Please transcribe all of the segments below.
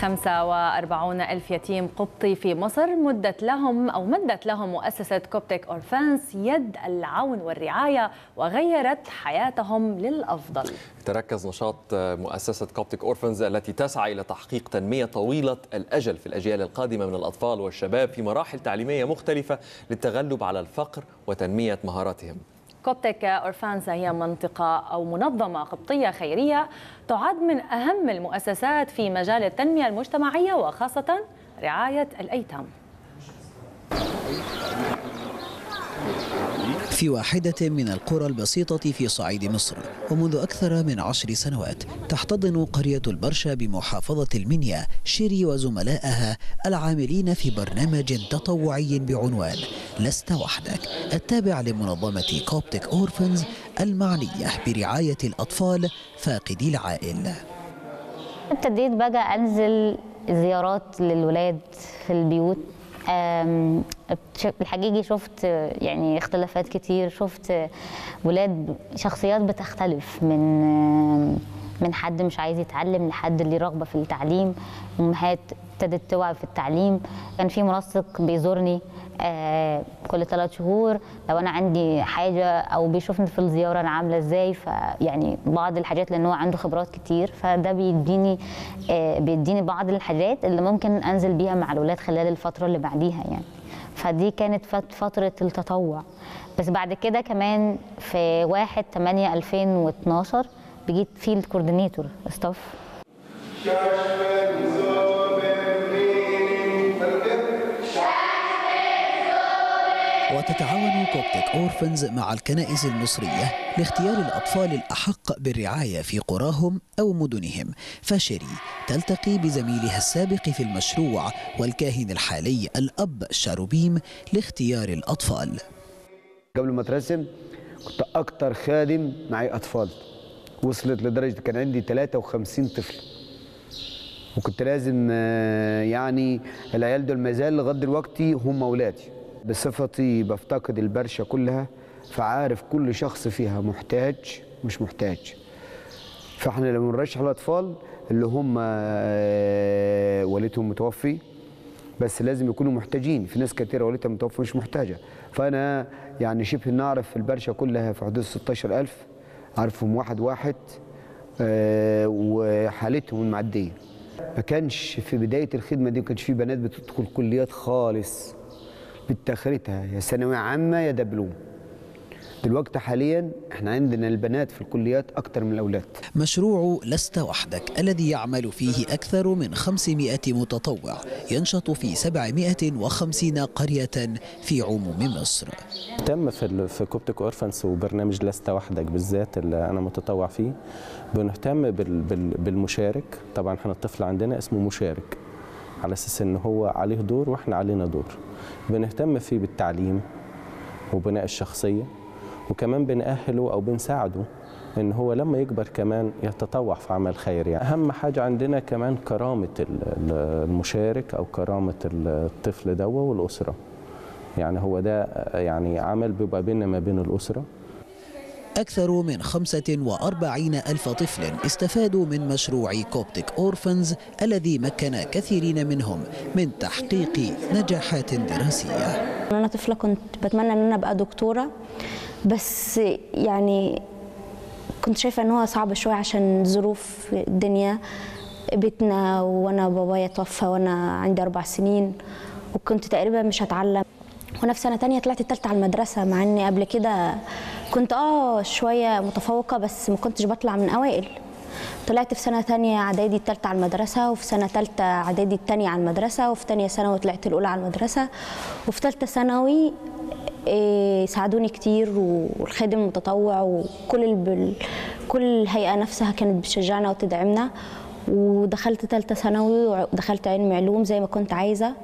45 ألف يتيم قبطي في مصر مدت لهم أو مدت لهم مؤسسة كوبتك أورفانس يد العون والرعاية وغيرت حياتهم للأفضل تركز نشاط مؤسسة كوبتك أورفنز التي تسعى إلى تحقيق تنمية طويلة الأجل في الأجيال القادمة من الأطفال والشباب في مراحل تعليمية مختلفة للتغلب على الفقر وتنمية مهاراتهم كوبتك أورفانزا هي منطقة أو منظمة قبطية خيرية تعد من أهم المؤسسات في مجال التنمية المجتمعية وخاصة رعاية الأيتام في واحدة من القرى البسيطة في صعيد مصر ومنذ أكثر من عشر سنوات تحتضن قرية البرشا بمحافظة المنيا شيري وزملائها العاملين في برنامج تطوعي بعنوان لست وحدك التابع لمنظمة كوبتك أورفنز المعنية برعاية الأطفال فاقدي العائل ابتديت بقى أنزل زيارات للولاد في البيوت أم، الحقيقي شفت يعني اختلافات كتير شفت ولاد شخصيات بتختلف من من حد مش عايز يتعلم لحد اللي رغبه في التعليم امهات ابتدت توعي في التعليم كان في منسق بيزورني آه كل ثلاث شهور لو انا عندي حاجه او بيشوفني في الزياره انا عامله ازاي فيعني بعض الحاجات لان هو عنده خبرات كتير فده بيديني آه بيديني بعض الحاجات اللي ممكن انزل بيها مع الاولاد خلال الفتره اللي بعديها يعني فدي كانت فت- فتره التطوع بس بعد كده كمان في 1 8 2012 بقيت فيلد كوردينيتور ستاف وتتعاون كوبتك أورفنز مع الكنائس المصرية لاختيار الأطفال الأحق بالرعاية في قراهم أو مدنهم فشيري تلتقي بزميلها السابق في المشروع والكاهن الحالي الأب شاروبيم لاختيار الأطفال قبل ما اترسم كنت اكتر خادم معي اطفال وصلت لدرجه كان عندي 53 طفل وكنت لازم آه، يعني العيال دول ما زال لغايه دلوقتي هم اولادي بصفتي بفتقد البرشا كلها فعارف كل شخص فيها محتاج مش محتاج فاحنا لما نرشح الاطفال اللي هم آه، والدهم متوفي بس لازم يكونوا محتاجين في ناس كتيره والدها متوفى مش محتاجه فانا يعني شبه نعرف البرشا كلها في حدود 16000 عارفهم واحد واحد آه، وحالتهم معديه ما كانش في بدايه الخدمه دي ما كانش في بنات بتدخل كليات خالص بتاخرتها يا ثانويه عامه يا دبلوم دلوقتي حاليا احنا عندنا البنات في الكليات اكتر من الاولاد مشروع لست وحدك الذي يعمل فيه أكثر من 500 متطوع ينشط في 750 قرية في عموم مصر تم في ال- في كوبتك اورفنس وبرنامج لست وحدك بالذات اللي انا متطوع فيه بنهتم بال بال بالمشارك طبعا احنا الطفل عندنا اسمه مشارك على اساس ان هو عليه دور واحنا علينا دور بنهتم فيه بالتعليم وبناء الشخصيه وكمان بنأهله او بنساعده ان هو لما يكبر كمان يتطوع في عمل خير يعني اهم حاجه عندنا كمان كرامه ال- ال- المشارك او كرامه الطفل ده والاسره يعني هو ده يعني عمل بيبقى بيننا ما بين الأسرة أكثر من 45 ألف طفل استفادوا من مشروع كوبتك أورفنز الذي مكن كثيرين منهم من تحقيق نجاحات دراسية انا طفله كنت بتمنى ان انا ابقى دكتوره بس يعني كنت شايفه ان هو صعب شويه عشان ظروف الدنيا بيتنا وانا بابايا توفى وانا عندي اربع سنين وكنت تقريبا مش هتعلم وانا في سنه تانية طلعت التالتة على المدرسه مع اني قبل كده كنت اه شويه متفوقه بس ما كنتش بطلع من اوائل طلعت في سنة تانية إعدادي التالتة على المدرسة وفي سنة تالتة إعدادي التانية على المدرسة وفي تانية ثانوي طلعت الأولى على المدرسة وفي تالتة ثانوي إيه، ساعدوني كتير والخادم المتطوع وكل الب... كل الهيئة نفسها كانت بتشجعنا وتدعمنا ودخلت تالتة ثانوي ودخلت علم علوم زي ما كنت عايزة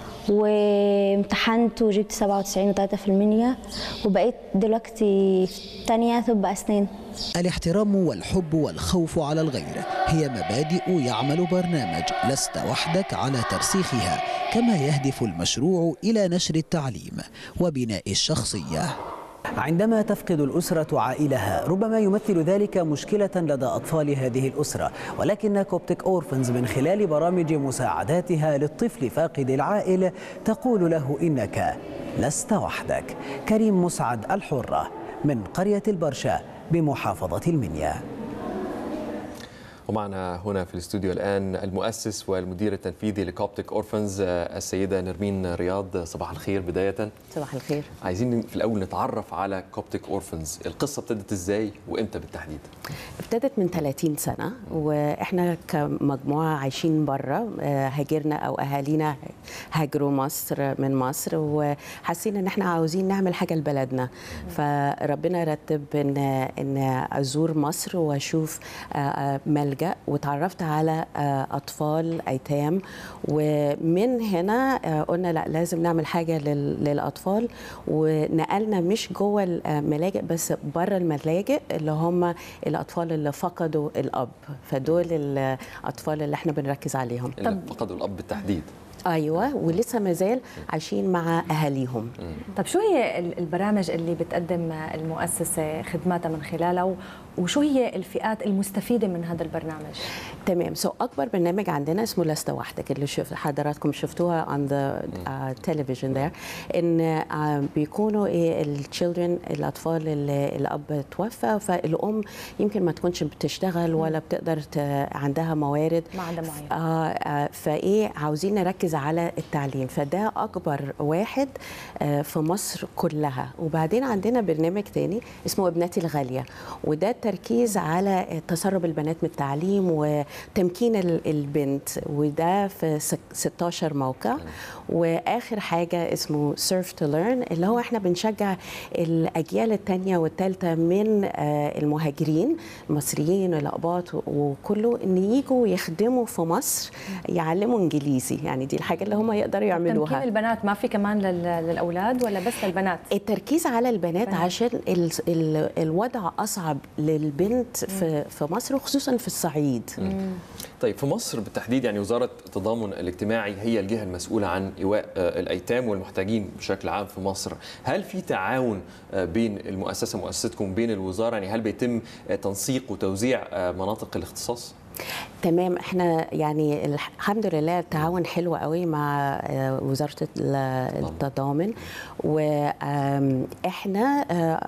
وامتحنت وجبت 97 و3 في المنيا وبقيت دلوقتي في تانية طب أسنان الاحترام والحب والخوف على الغير هي مبادئ يعمل برنامج لست وحدك على ترسيخها كما يهدف المشروع إلى نشر التعليم وبناء الشخصية عندما تفقد الأسرة عائلها ربما يمثل ذلك مشكلة لدى أطفال هذه الأسرة ولكن كوبتك أورفنز من خلال برامج مساعداتها للطفل فاقد العائل تقول له إنك لست وحدك كريم مسعد الحرة من قرية البرشا بمحافظة المنيا ومعنا هنا في الاستوديو الآن المؤسس والمدير التنفيذي لكوبتك أورفنز السيدة نرمين رياض صباح الخير بداية صباح الخير عايزين في الأول نتعرف على كوبتك أورفنز القصة ابتدت إزاي وإمتى بالتحديد ابتدت من 30 سنة وإحنا كمجموعة عايشين بره هاجرنا أو أهالينا هاجروا مصر من مصر وحاسين إن إحنا عاوزين نعمل حاجة لبلدنا فربنا رتب إن إن أزور مصر وأشوف ملجأ وتعرفت على أطفال أيتام ومن هنا قلنا لا لازم نعمل حاجة للأطفال ونقلنا مش جوه الملاجئ بس بره الملاجئ اللي هم الأطفال اللي فقدوا الأب فدول الأطفال اللي احنا بنركز عليهم اللي فقدوا الأب بالتحديد ايوه ولسه ما زال عايشين مع اهاليهم طب شو هي البرامج اللي بتقدم المؤسسه خدماتها من خلالها وشو هي الفئات المستفيده من هذا البرنامج تمام سو so, اكبر برنامج عندنا اسمه لست وحدك اللي شوف حضراتكم شفتوها on the uh, television there ان uh, بيكونوا ايه التشيلدرن الاطفال اللي الاب توفى فالام يمكن ما تكونش بتشتغل ولا بتقدر عندها موارد ما عندها معين آه آه فايه عاوزين نركز على التعليم فده اكبر واحد آه في مصر كلها وبعدين عندنا برنامج تاني اسمه ابنتي الغاليه وده التركيز على تسرب البنات من التعليم وتمكين البنت وده في 16 موقع واخر حاجه اسمه سيرف تو ليرن اللي هو احنا بنشجع الاجيال الثانيه والثالثه من المهاجرين المصريين والاقباط وكله ان يجوا يخدموا في مصر يعلموا انجليزي يعني دي الحاجه اللي هم يقدروا يعملوها تمكين البنات ما في كمان للاولاد ولا بس للبنات التركيز على البنات بنات. عشان ال ال الوضع اصعب للبنت في في مصر وخصوصا في الصعيد مم. طيب في مصر بالتحديد يعني وزاره التضامن الاجتماعي هي الجهه المسؤوله عن ايواء الايتام والمحتاجين بشكل عام في مصر هل في تعاون بين المؤسسه مؤسستكم بين الوزاره يعني هل بيتم تنسيق وتوزيع مناطق الاختصاص تمام احنا يعني الحمد لله التعاون حلو قوي مع وزاره التضامن واحنا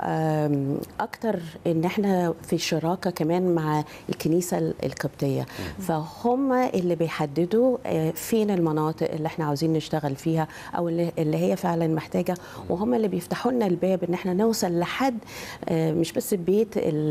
اكتر ان احنا في شراكه كمان مع الكنيسه القبطيه فهم اللي بيحددوا فين المناطق اللي احنا عاوزين نشتغل فيها او اللي هي فعلا محتاجه وهم اللي بيفتحوا لنا الباب ان احنا نوصل لحد مش بس بيت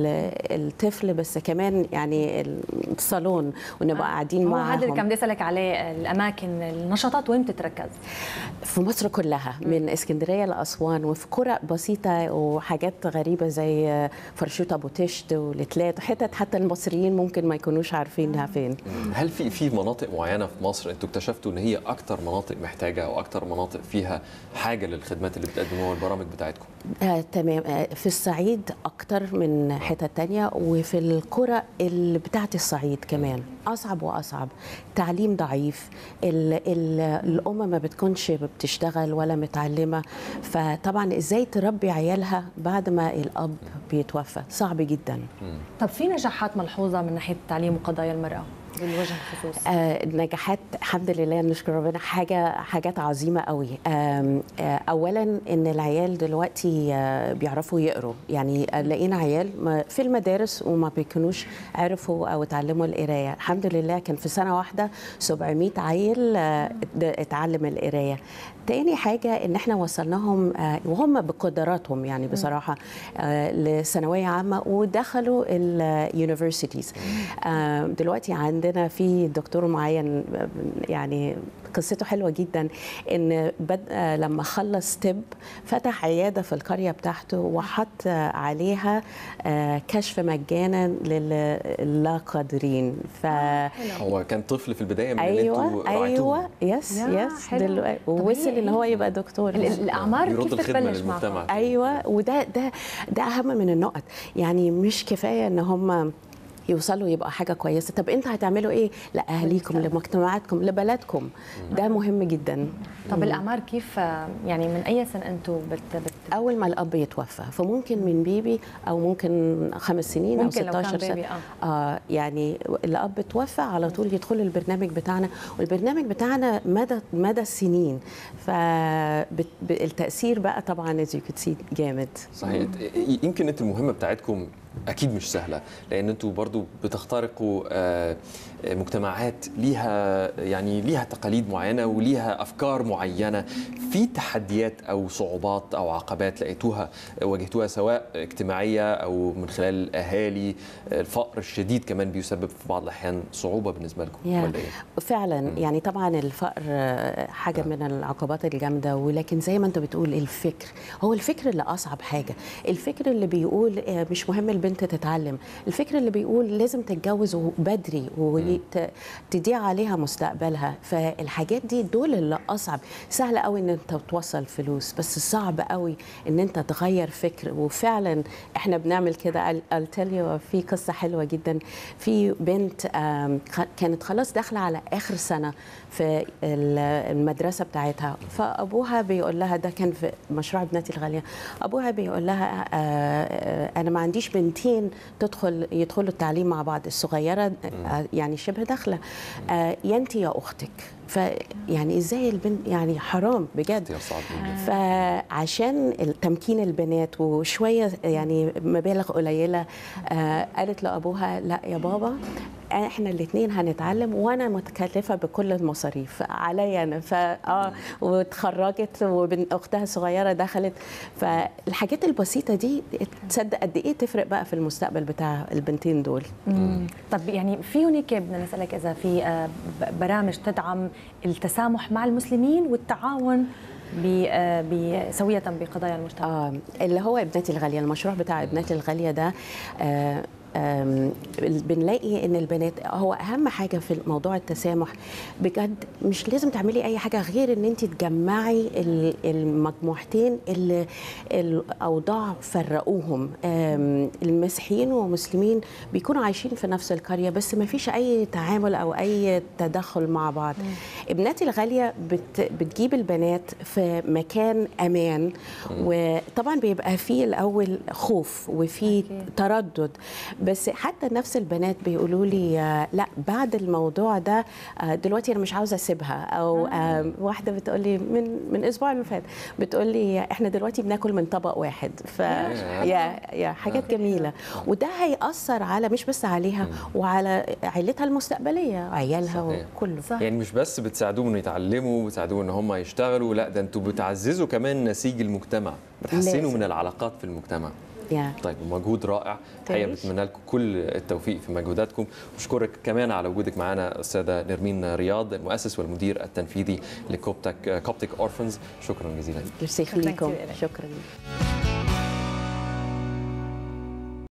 الطفل بس كمان يعني الصالون ونبقى قاعدين معاهم هذا اللي كان بدي اسالك عليه الاماكن النشاطات وين بتتركز؟ في مصر كلها من اسكندريه لاسوان وفي قرى بسيطه وحاجات غريبه زي فرشوط ابو تشت والتلات حتت حتى المصريين ممكن ما يكونوش عارفينها فين هل في في مناطق معينه في مصر انتوا اكتشفتوا ان هي اكتر مناطق محتاجه او اكتر مناطق فيها حاجه للخدمات اللي بتقدموها والبرامج بتاعتكم؟ آه تمام آه في الصعيد اكتر من حتت تانية وفي القرى اللي بتاعت الصعيد كمان اصعب واصعب تعليم ضعيف ال ال الام ما بتكونش بتشتغل ولا متعلمه فطبعا ازاي تربي عيالها بعد ما الاب بيتوفى صعب جدا طب في نجاحات ملحوظه من ناحيه التعليم وقضايا المراه بالوجه الخصوص آه نجاحات الحمد لله نشكر ربنا حاجه حاجات عظيمه قوي آه آه اولا ان العيال دلوقتي آه بيعرفوا يقروا يعني لقينا عيال في المدارس وما بيكونوش عرفوا او اتعلموا القرايه الحمد لله كان في سنه واحده 700 عيل آه اتعلم القرايه تاني حاجة إن إحنا وصلناهم آه وهم بقدراتهم يعني بصراحة آه لثانوية عامة ودخلوا اليونيفرسيتيز آه دلوقتي عندنا في دكتور معين يعني قصته حلوه جدا ان بد... لما خلص طب فتح عياده في القريه بتاعته وحط عليها كشف مجانا لللا قادرين ف هو كان طفل في البدايه من ايوه ايوه يس يس دلوقتي ووصل ان هو يبقى دكتور الاعمار كيف بتبلش معكم ايوه وده ده ده اهم من النقط يعني مش كفايه ان هم يوصلوا يبقى حاجه كويسه طب انت هتعملوا ايه لاهاليكم لمجتمعاتكم لبلدكم ده مهم جدا طب الاعمار كيف آه، يعني من اي سنه انتم بت, بت اول ما الاب يتوفى فممكن من بيبي او ممكن خمس سنين او ممكن لو كان 16 سنه بيبي، آه. آه يعني الاب توفى على طول يدخلوا البرنامج بتاعنا والبرنامج بتاعنا مدى مدى السنين فالتاثير بقى طبعا as you could see جامد صحيح يمكن انت المهمه بتاعتكم اكيد مش سهله لان انتوا برضو بتخترقوا آه، مجتمعات ليها يعني ليها تقاليد معينه وليها افكار معينه في تحديات او صعوبات او عقبات لقيتوها واجهتوها سواء اجتماعيه او من خلال الاهالي الفقر الشديد كمان بيسبب في بعض الاحيان صعوبه بالنسبه لكم يا. ولا ايه؟ فعلا يعني طبعا الفقر آه، حاجه من العقبات الجامده ولكن زي ما انت بتقول الفكر هو الفكر اللي اصعب حاجه الفكر اللي بيقول آه، مش مهم البنت تتعلم الفكر اللي بيقول لازم تتجوز بدري وتضيع عليها مستقبلها فالحاجات دي دول اللي اصعب سهل قوي ان انت توصل فلوس بس صعب قوي ان انت تغير فكر وفعلا احنا بنعمل كده I'll tell you في قصه حلوه جدا في بنت آم، خ- كانت خلاص داخله على اخر سنه في ال- المدرسه بتاعتها فابوها بيقول لها ده كان في مشروع ابنتي الغاليه ابوها بيقول لها آه، آه، انا ما عنديش بنتين تدخل يدخلوا التعليم مع بعض الصغيره آه، يعني شبه داخله آه، يا انت يا اختك فيعني ازاي البنت يعني حرام بجد اختيار صعب جدا فعشان تمكين البنات وشويه يعني مبالغ قليله آه قالت لابوها لا يا بابا احنا الاثنين هنتعلم وانا متكلفه بكل المصاريف عليا انا فاه واتخرجت واختها الصغيره دخلت فالحاجات البسيطه دي تصدق قد ايه تفرق بقى في المستقبل بتاع البنتين دول طب يعني في هناك بدنا نسالك اذا في آه، ب- برامج تدعم التسامح مع المسلمين والتعاون ب- آه، ب- سويه بقضايا المجتمع آه اللي هو ابنتي الغاليه المشروع بتاع ابنتي الغاليه ده آه آم، بنلاقي ان البنات هو اهم حاجه في موضوع التسامح بجد مش لازم تعملي اي حاجه غير ان انت تجمعي ال- المجموعتين اللي الاوضاع فرقوهم آم، المسيحيين والمسلمين بيكونوا عايشين في نفس القريه بس ما فيش اي تعامل او اي تدخل مع بعض ابنتي الغاليه بت بتجيب البنات في مكان امان وطبعا بيبقى فيه الاول خوف وفي أكيد. تردد بس حتى نفس البنات بيقولوا لي آه، لا بعد الموضوع ده آه، دلوقتي انا مش عاوزه اسيبها او آه، واحده بتقول لي من من اسبوع اللي فات بتقول لي احنا دلوقتي بناكل من طبق واحد ف يا يا حاجات جميله وده هيأثر على مش بس عليها وعلى عيلتها المستقبليه عيالها صحيح. وكله صح. يعني مش بس بتساعدوهم انه يتعلموا بتساعدوهم ان هم يشتغلوا لا ده انتوا بتعززوا كمان نسيج المجتمع بتحسنوا لازم. من العلاقات في المجتمع يا طيب مجهود رائع الحقيقه تعيش. بتمنى لكم كل التوفيق في مجهوداتكم بشكرك كمان على وجودك معنا الساده نرمين رياض المؤسس والمدير التنفيذي لكوبتك كوبتك اورفنز شكرا جزيلا يرسي شكراً يخليكم كتير إلك. شكرا